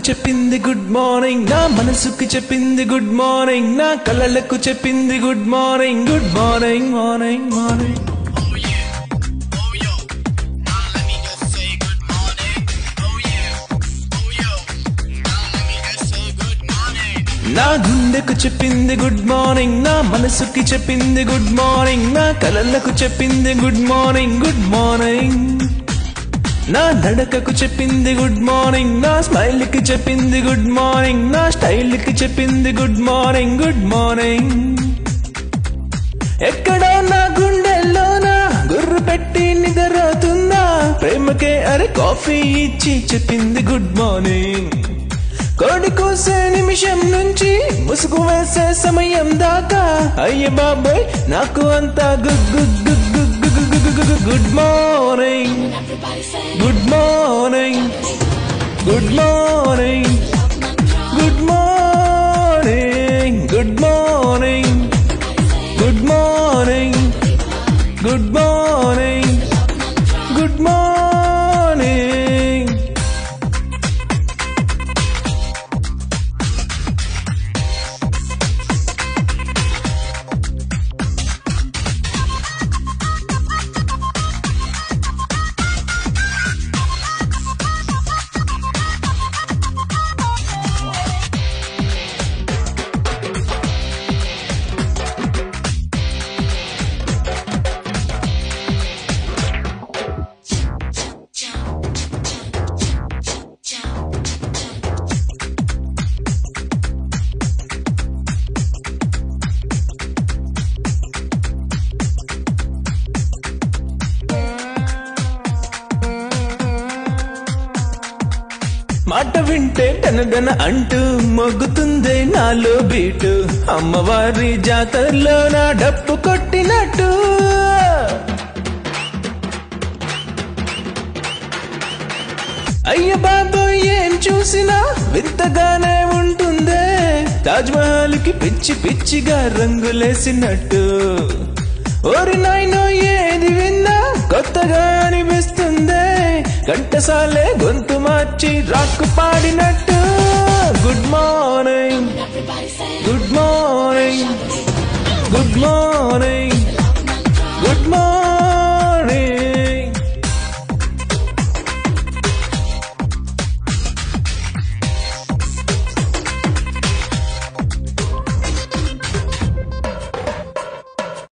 చెప్పింది good morning నా మనసుకు చెప్పింది గుడ్ మార్నింగ్ నా కళ్ళలకు చెప్పింది good morning good morning morning morning Oh yeah, oh yo. Now let me just say good morning. Oh yeah, oh yo. Now let me just say good morning. నా గుండెకు చెప్పింది good morning నా మనసుకి చెప్పింది good morning నా కలలకు చెప్పింది good morning good morning నా నడకకు చెప్పింది గుడ్ మార్నింగ్ నా స్మైల్ కి చెప్పింది గుడ్ మార్నింగ్ నా స్టైల్ కి చెప్పింది గుడ్ మార్నింగ్ గుడ్ మార్నింగ్ ఎక్కడో నా గుండెల్లోన గుర్రు పెట్టి నిద్రవుతుందా ప్రేమకే అరే కాఫీ ఇచ్చి చెప్పింది గుడ్ మార్నింగ్ కోడి కూసే నిమిషం నుంచి ముసుగు వేసే సమయం దాకా అయ్య బాబాయ్ నాకు అంతా good good good good good good good good morning good morning good morning good morning good morning good morning good morning good morning మాట వింటే టనగన అంటూ మొగ్గుతుందే నాలో బీటు అమ్మవారి జాతరలో నా డప్పు కొట్టినట్టు అయ్య బాబు ఏం చూసినా వింతగానే ఉంటుందే తాజ్ మహల్ కి పిచ్చి పిచ్చిగా రంగులేసినట్టు ఓరి నాయనో ఏది విన్నా కొత్తగా అనిపిస్తుందే గంటసాలే గొంతు మార్చి రాక్కు పాడినట్టు good morning good morning good morning good morning